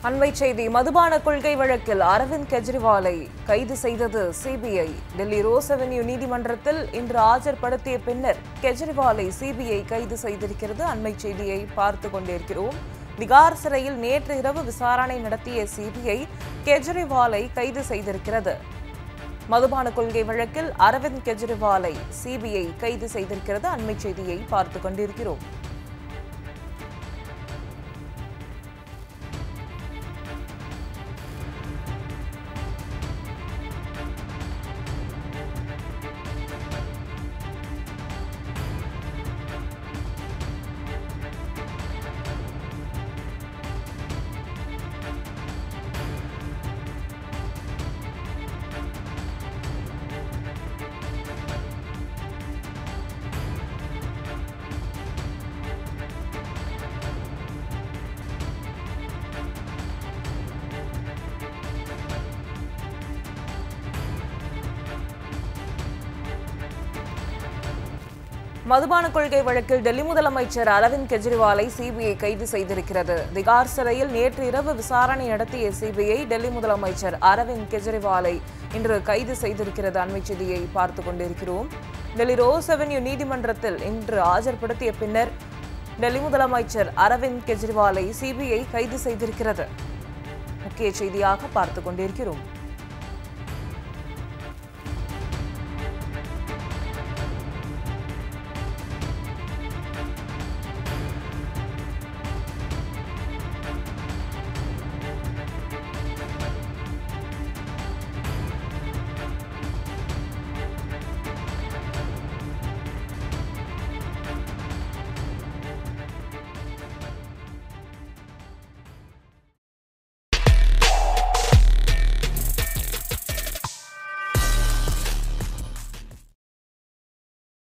அண்மை செய்தி மதுபான கொள்கை வழக்கில் அரவிந்த் கெஜ்ரிவாலை கைது செய்தது சிபிஐ டெல்லி ரோஸ் அவென்யூ நீதிமன்றத்தில் இன்று ஆஜர்படுத்திய பின்னர் கெஜ்ரிவாலை சிபிஐ கைது செய்திருக்கிறது அண்மை செய்தியை பார்த்து கொண்டிருக்கிறோம் திகார் சிறையில் நேற்று இரவு விசாரணை நடத்திய சிபிஐ கெஜ்ரிவாலை கைது செய்திருக்கிறது மதுபான கொள்கை வழக்கில் அரவிந்த் கெஜ்ரிவாலை சிபிஐ கைது செய்திருக்கிறது அண்மை செய்தியை பார்த்து கொண்டிருக்கிறோம் மதுபான கொள்கை வழக்கில் டெல்லி முதலமைச்சர் அரவிந்த் கெஜ்ரிவாலை சிபிஐ கைது செய்திருக்கிறது திகார் சிறையில் நேற்று இரவு விசாரணை நடத்திய சிபிஐ டெல்லி முதலமைச்சர் அரவிந்த் கெஜ்ரிவாலை இன்று கைது செய்திருக்கிறது அண்மை செய்தியை பார்த்து கொண்டிருக்கிறோம் டெல்லி ரோஸ் அவென்யூ நீதிமன்றத்தில் இன்று ஆஜர்படுத்திய பின்னர் டெல்லி முதலமைச்சர் அரவிந்த் கெஜ்ரிவாலை சிபிஐ கைது செய்திருக்கிறது முக்கிய செய்தியாக பார்த்து கொண்டிருக்கிறோம்